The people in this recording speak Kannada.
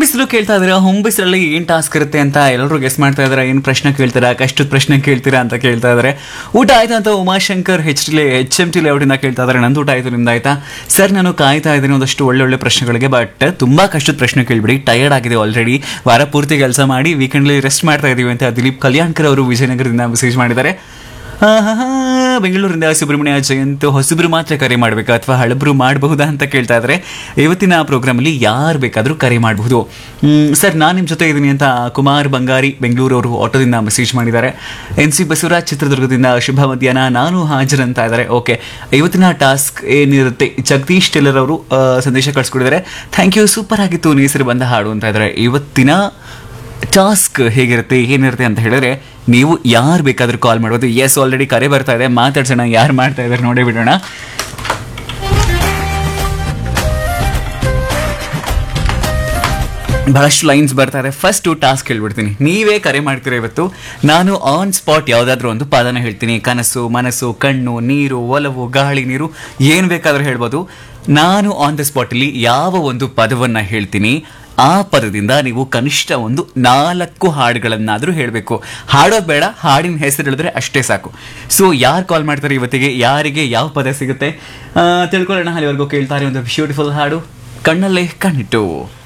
ಹೊಂಬಿಸಿಲು ಕೇಳ್ತಾ ಇದ್ದೀರಾ ಹೊಂಬಿಸಿಲಲ್ಲಿ ಏನು ಟಾಸ್ಕ್ ಇರುತ್ತೆ ಅಂತ ಎಲ್ಲರೂ ಗೆಸ್ ಮಾಡ್ತಾ ಇದ್ದಾರೆ ಏನು ಪ್ರಶ್ನೆ ಕೇಳ್ತೀರಾ ಕಷ್ಟದ ಪ್ರಶ್ನೆ ಕೇಳ್ತೀರಾ ಅಂತ ಕೇಳ್ತಾ ಇದ್ದಾರೆ ಊಟ ಆಯ್ತಾ ಅಂತ Umashankar H T H M T ಲೇಔಟಿಂದ ಕೇಳ್ತಾ ಇದ್ದಾರೆ ನಂದು ಊಟ ಆಯ್ತು ನಿಮ್ದು ಆಯ್ತಾ ಸರ್ ನಾನು ಕಾಯ್ತಾ ಇದ್ದೀನಿ ಒಂದಷ್ಟು ಒಳ್ಳೆ ಒಳ್ಳೆ ಪ್ರಶ್ನೆಗಳಿಗೆ ಬಟ್ ತುಂಬಾ ಕಷ್ಟದ ಪ್ರಶ್ನೆ ಕೇಳ್ಬಿಡಿ ಟಯರ್ಡ್ ಆಗಿದೆ ಆಲ್ರೆಡಿ ವಾರ ಪೂರ್ತಿ ಕೆಲಸ ಮಾಡಿ ವೀಕೆಂಡ್ಲಿ ರೆಸ್ಟ್ ಮಾಡ್ತಾ ಇದೀವಿ ಅಂತ ದಿಲೀಪ್ ಕಲ್ಯಾಣ್ಕರ್ ಅವರು ವಿಜಯನಗರದಿಂದ ಮೆಸೇಜ್ ಮಾಡಿದ್ದಾರೆ ಆಹಾಹಾ, ಬೆಂಗಳೂರಿಂದ ಸುಬ್ರಹ್ಮಣ್ಯ ಜಯಂತ್ ಹೊಸಬ್ರು ಮಾತ್ರ ಕರೆ ಮಾಡಬೇಕಾ ಅಥವಾ ಹಳಬ್ರು ಮಾಡಬಹುದಾ ಅಂತ ಕೇಳ್ತಾ ಇದ್ದಾರೆ ಇವತ್ತಿನ ಪ್ರೋಗ್ರಾಮಲ್ಲಿ ಯಾರು ಬೇಕಾದರೂ ಕರೆ ಮಾಡಬಹುದು ಸರ್ ನಾನು ನಿಮ್ಮ ಜೊತೆ ಇದ್ದೀನಿ ಅಂತ ಕುಮಾರ್ ಬಂಗಾರಿ ಬೆಂಗಳೂರು ಅವರು ಆಟೋದಿಂದ ಮೆಸೇಜ್ ಮಾಡಿದ್ದಾರೆ ಎನ್ ಸಿ ಬಸವರಾಜ್ ಚಿತ್ರದುರ್ಗದಿಂದ ಶುಭ ಮಧ್ಯಾಹ್ನ ನಾನು ಹಾಜರ್ ಅಂತ ಇದ್ದಾರೆ ಓಕೆ ಇವತ್ತಿನ ಟಾಸ್ಕ್ ಏನಿರುತ್ತೆ ಜಗದೀಶ್ ಟೆಲ್ಲರ್ ಅವರು ಆ, ಸಂದೇಶ ಕಳಿಸ್ಕೊಡಿದ್ದಾರೆ ಥ್ಯಾಂಕ್ ಯು ಸೂಪರ್ ಆಗಿತ್ತು ನೀ ಹೆಸರು ಬಂದ ಹಾಡು ಅಂತ ಇದ್ದಾರೆ ಇವತ್ತಿನ ಟಾಸ್ಕ್ ಹೇಗಿರುತ್ತೆ ಏನಿರುತ್ತೆ ಅಂತ ಹೇಳಿದ್ರೆ ನೀವು ಯಾರು ಬೇಕಾದ್ರೂ ಕಾಲ್ ಮಾಡ್ಬೋದು ಎಸ್ ಆಲ್ರೆಡಿ ಕರೆ ಬರ್ತಾ ಇದೆ ಮಾತಾಡ್ಸೋಣ ಯಾರು ಮಾಡ್ತಾ ಇದ್ದಾರೆ ನೋಡೇ ಬಿಡೋಣ ಬಹಳಷ್ಟು ಲೈನ್ಸ್ ಬರ್ತಾ ಇದೆ ಫಸ್ಟ್ ಟಾಸ್ಕ್ ಹೇಳ್ಬಿಡ್ತೀನಿ ನೀವೇ ಕರೆ ಮಾಡ್ತೀರಾ ಇವತ್ತು ನಾನು ಆನ್ ಸ್ಪಾಟ್ ಯಾವುದಾದ್ರೂ ಒಂದು ಪದನ ಹೇಳ್ತೀನಿ ಕನಸು ಮನಸ್ಸು ಕಣ್ಣು ನೀರು ಒಲವು ಗಾಳಿ ನೀರು ಏನು ಬೇಕಾದ್ರೂ ಹೇಳ್ಬೋದು ನಾನು ಆನ್ ದ ಸ್ಪಾಟಲ್ಲಿ ಯಾವ ಒಂದು ಪದವನ್ನು ಹೇಳ್ತೀನಿ ಆ ಪದದಿಂದ ನೀವು ಕನಿಷ್ಠ ಒಂದು ನಾಲ್ಕು ಹಾಡುಗಳನ್ನಾದರೂ ಹೇಳಬೇಕು ಹಾಡೋದು ಬೇಡ ಹಾಡಿನ ಹೆಸರು ಹೇಳಿದ್ರೆ ಅಷ್ಟೇ ಸಾಕು ಸೊ ಯಾರು ಕಾಲ್ ಮಾಡ್ತಾರೆ ಇವತ್ತಿಗೆ ಯಾರಿಗೆ ಯಾವ ಪದ ಸಿಗುತ್ತೆ ಆ, ತಿಳ್ಕೊಳ್ಳೋಣ ಅಲ್ಲಿವರೆಗೂ ಕೇಳ್ತಾರೆ ಒಂದು ಬ್ಯೂಟಿಫುಲ್ ಹಾಡು ಕಣ್ಣಲ್ಲೇ ಕಣ್ಣಿಟ್ಟು